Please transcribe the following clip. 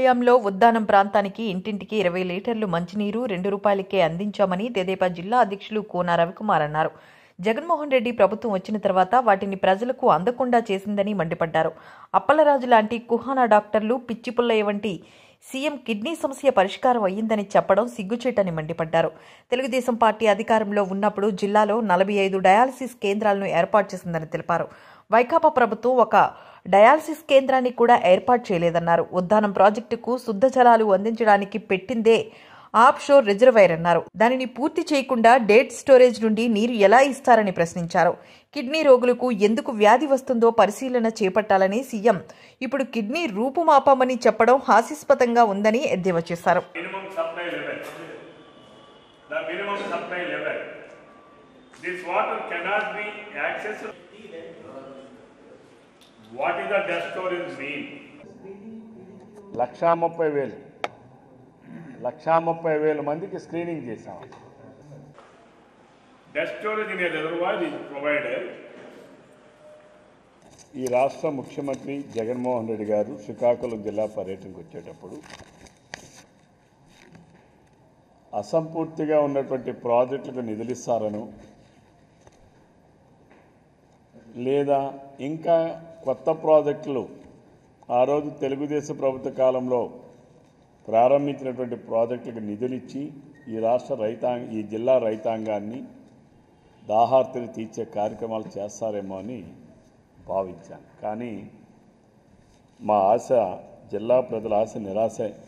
హయాంలో ఉద్దానం ప్రాంతానికి ఇంటింటికి ఇరవై లీటర్లు మంచినీరు రెండు రూపాయలకే అందించామని తెదేపా జిల్లా అధ్యక్షులు కోన రవికుమార్ అన్నారు జగన్మోహన్ రెడ్డి ప్రభుత్వం వచ్చిన తర్వాత వాటిని ప్రజలకు అందకుండా చేసిందని మండిపడ్డారు అప్పలరాజు లాంటి కుహానా డాక్టర్లు పిచ్చిపుల్లయ్య వంటి సీఎం కిడ్నీ సమస్య పరిష్కారం అయ్యిందని చెప్పడం సిగ్గుచేటని మండిపడ్డారు తెలుగుదేశం పార్టీ అధికారంలో ఉన్నప్పుడు జిల్లాలో నలభై ఐదు డయాలసిస్ కేంద్రాలను ఏర్పాటు చేసిందని తెలిపారు వైకాపా ప్రభుత్వం ఒక డయాలసిస్ కేంద్రాన్ని కూడా ఏర్పాటు చేయలేదన్నారు ఉద్దానం ప్రాజెక్టుకు శుద్ధ జలాలు అందించడానికి పెట్టిందే ఆఫ్ షోర్ రిజర్వాయర్ అన్నారు దానిని పూర్తి చేయకుండా డేట్ స్టోరేజ్ నుండి నీరు ఎలా ఇస్తారని ప్రశ్నించారు కిడ్నీ రోగులకు ఎందుకు వ్యాధి వస్తుందో పరిశీలన చేపట్టాలని సీఎం ఇప్పుడు కిడ్నీ రూపుమాపామని చెప్పడం హాస్యాస్పదంగా ఉందని ఎద్దేవా చేశారు minimum supply level. The minimum supply level. This water cannot be accessed. What is the dust storage mean? లక్షా ముప్పై వేలు లక్షా ముప్పై వేల మందికి స్క్రీనింగ్ చేశాం Dust storage in a reservoir is provided. ఈ రాష్ట్ర ముఖ్యమంత్రి జగన్మోహన్ రెడ్డి గారు శ్రీకాకుళం జిల్లా పర్యటనకు వచ్చేటప్పుడు అసంపూర్తిగా ఉన్నటువంటి ప్రాజెక్టులకు నిధులిస్తారను లేదా ఇంకా కొత్త ప్రాజెక్టులు ఆ రోజు తెలుగుదేశం ప్రభుత్వ కాలంలో ప్రారంభించినటువంటి ప్రాజెక్టులకు నిధులిచ్చి ఈ రాష్ట్ర రైతాంగ ఈ జిల్లా రైతాంగాన్ని దాహార్తిని తీర్చే కార్యక్రమాలు చేస్తారేమో అని భావించాను కానీ మా ఆశ జిల్లా ప్రజల ఆశ నిరాశ